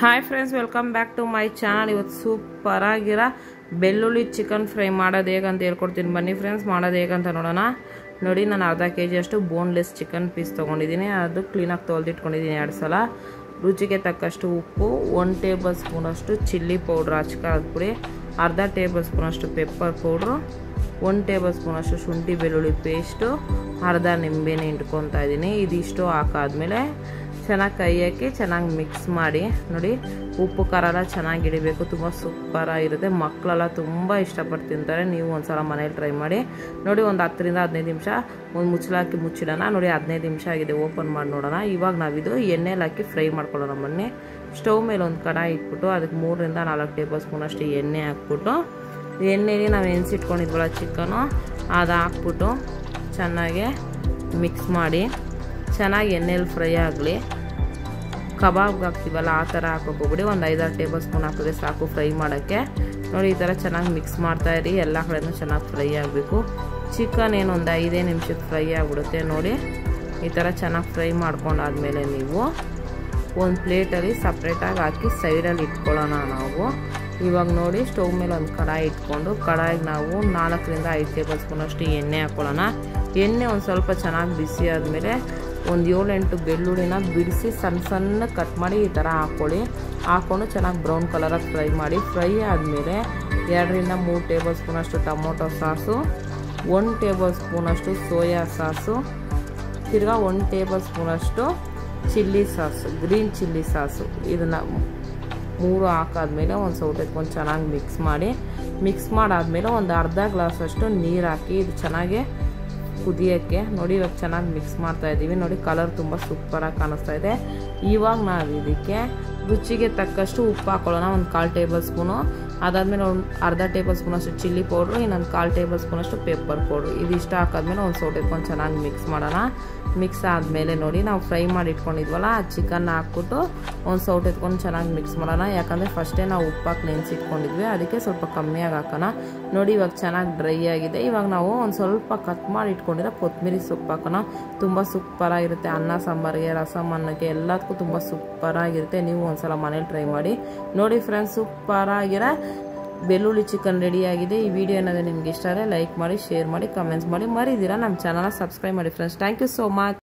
hi friends welcome back to my channel ಇವತ್ತು super ಆಗಿರೋ ಬೆಳ್ಳುಳ್ಳಿ ಚಿಕನ್ ಫ್ರೈ ಮಾಡೋದು ಹೇಗಂತ ಹೇಳ್ಕೊಡ್ತೀನಿ ಬನ್ನಿ ಫ್ರೆಂಡ್ಸ್ ಮಾಡೋದು ಹೇಗಂತ ನೋಡೋಣ ನೋಡಿ ನಾನು ಅರ್ಧ ಕೆ ಜಿಯಷ್ಟು ಬೋನ್ಲೆಸ್ ಚಿಕನ್ ಪೀಸ್ ತೊಗೊಂಡಿದ್ದೀನಿ ಅದು ಕ್ಲೀನಾಗಿ ತೊಳೆದಿಟ್ಕೊಂಡಿದ್ದೀನಿ ಎರಡು ಸಲ ರುಚಿಗೆ ತಕ್ಕಷ್ಟು ಉಪ್ಪು ಒನ್ ಟೇಬಲ್ ಸ್ಪೂನಷ್ಟು ಚಿಲ್ಲಿ ಪೌಡ್ರ್ ಹಚ್ಕಾದ ಪುಡಿ ಅರ್ಧ ಟೇಬಲ್ ಸ್ಪೂನಷ್ಟು ಪೆಪ್ಪರ್ ಪೌಡ್ರು ಒನ್ ಟೇಬಲ್ ಸ್ಪೂನಷ್ಟು ಶುಂಠಿ ಬೆಳ್ಳುಳ್ಳಿ ಪೇಸ್ಟು ಅರ್ಧ ನಿಂಬೆನ ಹಿಂಡ್ಕೊತಾ ಇದ್ದೀನಿ ಇದಿಷ್ಟು ಹಾಕಾದ್ಮೇಲೆ ಚೆನ್ನಾಗಿ ಕೈ ಹಾಕಿ ಚೆನ್ನಾಗಿ ಮಿಕ್ಸ್ ಮಾಡಿ ನೋಡಿ ಉಪ್ಪು ಖಾರ ಎಲ್ಲ ಚೆನ್ನಾಗಿ ಹಿಡಿಬೇಕು ತುಂಬ ಸೂಪರಾಗಿರುತ್ತೆ ಮಕ್ಕಳೆಲ್ಲ ತುಂಬ ಇಷ್ಟಪಟ್ಟು ತಿಂತಾರೆ ನೀವು ಒಂದ್ಸಲ ಮನೇಲಿ ಟ್ರೈ ಮಾಡಿ ನೋಡಿ ಒಂದು ಹತ್ತರಿಂದ ಹದಿನೈದು ನಿಮಿಷ ಒಂದು ಮುಚ್ಚಲಾಕಿ ಮುಚ್ಚಿಡೋಣ ನೋಡಿ ಹದಿನೈದು ನಿಮಿಷ ಆಗಿದೆ ಓಪನ್ ಮಾಡಿ ನೋಡೋಣ ಇವಾಗ ನಾವಿದು ಎಣ್ಣೆಲಿ ಹಾಕಿ ಫ್ರೈ ಮಾಡ್ಕೊಳ್ಳೋಣ ಬನ್ನಿ ಸ್ಟವ್ ಮೇಲೆ ಒಂದು ಕಡಾಯಿ ಇಟ್ಬಿಟ್ಟು ಅದಕ್ಕೆ ಮೂರರಿಂದ ನಾಲ್ಕು ಟೇಬಲ್ ಸ್ಪೂನಷ್ಟು ಎಣ್ಣೆ ಹಾಕ್ಬಿಟ್ಟು ಎಣ್ಣೆಲಿ ನಾವು ಎನ್ಸಿಟ್ಕೊಂಡಿದ್ವಲ್ಲ ಚಿಕನು ಅದು ಹಾಕ್ಬಿಟ್ಟು ಚೆನ್ನಾಗಿ ಮಿಕ್ಸ್ ಮಾಡಿ ಚೆನ್ನಾಗಿ ಎಣ್ಣೆಲಿ ಫ್ರೈ ಆಗಲಿ ಕಬಾಬ್ಗೆ ಹಾಕ್ತೀವಲ್ಲ ಆ ಥರ ಹಾಕೋಕೆ ಹೋಗ್ಬಿಡಿ ಒಂದು ಐದಾರು ಟೇಬಲ್ ಸ್ಪೂನ್ ಹಾಕಿದ್ರೆ ಸಾಕು ಫ್ರೈ ಮಾಡೋಕ್ಕೆ ನೋಡಿ ಈ ಥರ ಚೆನ್ನಾಗಿ ಮಿಕ್ಸ್ ಮಾಡ್ತಾಯಿರಿ ಎಲ್ಲ ಕಡೆನೂ ಚೆನ್ನಾಗಿ ಫ್ರೈ ಆಗಬೇಕು ಚಿಕನ್ ಏನು ಒಂದು ಐದೇ ನಿಮಿಷಕ್ಕೆ ಫ್ರೈ ಆಗಿಬಿಡುತ್ತೆ ನೋಡಿ ಈ ಥರ ಚೆನ್ನಾಗಿ ಫ್ರೈ ಮಾಡ್ಕೊಂಡಾದ್ಮೇಲೆ ನೀವು ಒಂದು ಪ್ಲೇಟಲ್ಲಿ ಸಪ್ರೇಟಾಗಿ ಹಾಕಿ ಸೈಡಲ್ಲಿ ಇಟ್ಕೊಳ್ಳೋಣ ನಾವು ಇವಾಗ ನೋಡಿ ಸ್ಟವ್ ಮೇಲೆ ಒಂದು ಕಡಾಯಿ ಇಟ್ಕೊಂಡು ಕಡಾಯಿಗೆ ನಾವು ನಾಲ್ಕರಿಂದ ಐದು ಟೇಬಲ್ ಸ್ಪೂನಷ್ಟು ಎಣ್ಣೆ ಹಾಕ್ಕೊಳ್ಳೋಣ ಎಣ್ಣೆ ಒಂದು ಸ್ವಲ್ಪ ಚೆನ್ನಾಗಿ ಬಿಸಿ ಆದಮೇಲೆ ಒಂದು ಏಳೆಂಟು ಬೆಳ್ಳುಳ್ಳಿನ ಬಿಡಿಸಿ ಸಣ್ಣ ಸಣ್ಣ ಕಟ್ ಮಾಡಿ ಈ ಥರ ಹಾಕ್ಕೊಳ್ಳಿ ಹಾಕ್ಕೊಂಡು ಚೆನ್ನಾಗಿ ಬ್ರೌನ್ ಕಲರಾಗಿ ಫ್ರೈ ಮಾಡಿ ಫ್ರೈ ಆದಮೇಲೆ ಎರಡರಿಂದ ಮೂರು ಟೇಬಲ್ ಸ್ಪೂನಷ್ಟು ಟೊಮೊಟೊ ಸಾಸು ಒನ್ ಟೇಬಲ್ ಸ್ಪೂನಷ್ಟು ಸೋಯಾ ಸಾಸು ತಿರ್ಗಾ ಒನ್ ಟೇಬಲ್ ಸ್ಪೂನಷ್ಟು chilli sauce green chilli sauce ಇದನ್ನು ಮೂರು ಹಾಕಾದ್ಮೇಲೆ ಒಂದು ಸೌಟ್ ಎತ್ಕೊಂಡು ಚೆನ್ನಾಗಿ ಮಿಕ್ಸ್ ಮಾಡಿ ಮಿಕ್ಸ್ ಮಾಡಾದ್ಮೇಲೆ ಒಂದು ಅರ್ಧ ಗ್ಲಾಸಷ್ಟು ನೀರು ಹಾಕಿ ಇದು ಚೆನ್ನಾಗಿ ಕುದಿಯೋಕ್ಕೆ ನೋಡಿ ಇವಾಗ ಚೆನ್ನಾಗಿ ಮಿಕ್ಸ್ ಮಾಡ್ತಾ ಇದ್ದೀವಿ ನೋಡಿ ಕಲರ್ ತುಂಬ ಸೂಪರಾಗಿ ಕಾಣಿಸ್ತಾ ಇದೆ ಇವಾಗ ನಾವು ಇದಕ್ಕೆ ರುಚಿಗೆ ತಕ್ಕಷ್ಟು ಉಪ್ಪು ಹಾಕೊಳ್ಳೋಣ ಒಂದು ಕಾಲು ಟೇಬಲ್ ಸ್ಪೂನು ಅದಾದಮೇಲೆ ಒಂದು ಅರ್ಧ ಟೇಬಲ್ ಸ್ಪೂನಷ್ಟು ಚಿಲ್ಲಿ ಪೌಡ್ರು ಇನ್ನೊಂದು ಕಾಲು ಟೇಬಲ್ ಸ್ಪೂನಷ್ಟು ಪೆಪ್ಪರ್ ಪೌಡ್ರು ಇದಿಷ್ಟು ಹಾಕಾದ್ಮೇಲೆ ಒಂದು ಸೌಟ್ ಎತ್ಕೊಂಡು ಚೆನ್ನಾಗಿ ಮಿಕ್ಸ್ ಮಾಡೋಣ ಮಿಕ್ಸ್ ಆದಮೇಲೆ ನೋಡಿ ನಾವು ಫ್ರೈ ಮಾಡಿ ಇಟ್ಕೊಂಡಿದ್ವಲ್ಲ ಆ ಚಿಕನ್ನ ಹಾಕ್ಬಿಟ್ಟು ಒಂದು ಸೌಟ್ ಎತ್ಕೊಂಡು ಚೆನ್ನಾಗಿ ಮಿಕ್ಸ್ ಮಾಡೋಣ ಯಾಕಂದರೆ ಫಸ್ಟೇ ನಾವು ಉಪ್ಪಾಕಿ ನೆನೆಸಿಟ್ಕೊಂಡಿದ್ವಿ ಅದಕ್ಕೆ ಸ್ವಲ್ಪ ಕಮ್ಮಿಯಾಗಿ ಹಾಕೋಣ ನೋಡಿ ಇವಾಗ ಚೆನ್ನಾಗಿ ಡ್ರೈ ಆಗಿದೆ ಇವಾಗ ನಾವು ಒಂದು ಸ್ವಲ್ಪ ಕಟ್ ಮಾಡಿ ಇಟ್ಕೊಂಡಿರೋ ಕೊತ್ತಂಬರಿ ಸೊಪ್ಪು ಹಾಕೋಣ ತುಂಬ ಸೂಪರಾಗಿರುತ್ತೆ ಅನ್ನ ಸಾಂಬಾರಿಗೆ ರಸಮ್ ಅನ್ನಕ್ಕೆ ಎಲ್ಲದಕ್ಕೂ ತುಂಬ ಸೂಪರಾಗಿರುತ್ತೆ ನೀವು ಒಂದ್ಸಲ ಮನೇಲಿ ಟ್ರೈ ಮಾಡಿ ನೋಡಿ ಫ್ರೆಂಡ್ಸ್ ಸೂಪರಾಗಿರೋ ಬೆಳ್ಳುಳ್ಳಿ ಚಿಕನ್ ರೆಡಿಯಾಗಿದೆ ಈ ವಿಡಿಯೋ ಏನಾದರೂ ನಿಮ್ಗೆ ಇಷ್ಟ ಆದರೆ ಲೈಕ್ ಮಾಡಿ ಶೇರ್ ಮಾಡಿ ಕಮೆಂಟ್ಸ್ ಮಾಡಿ ಮರಿದಿರಾ ನಮ್ಮ ಚಾನಲ್ನ ಸಬ್ಸ್ಕ್ರೈಬ್ ಮಾಡಿ friends thank you so much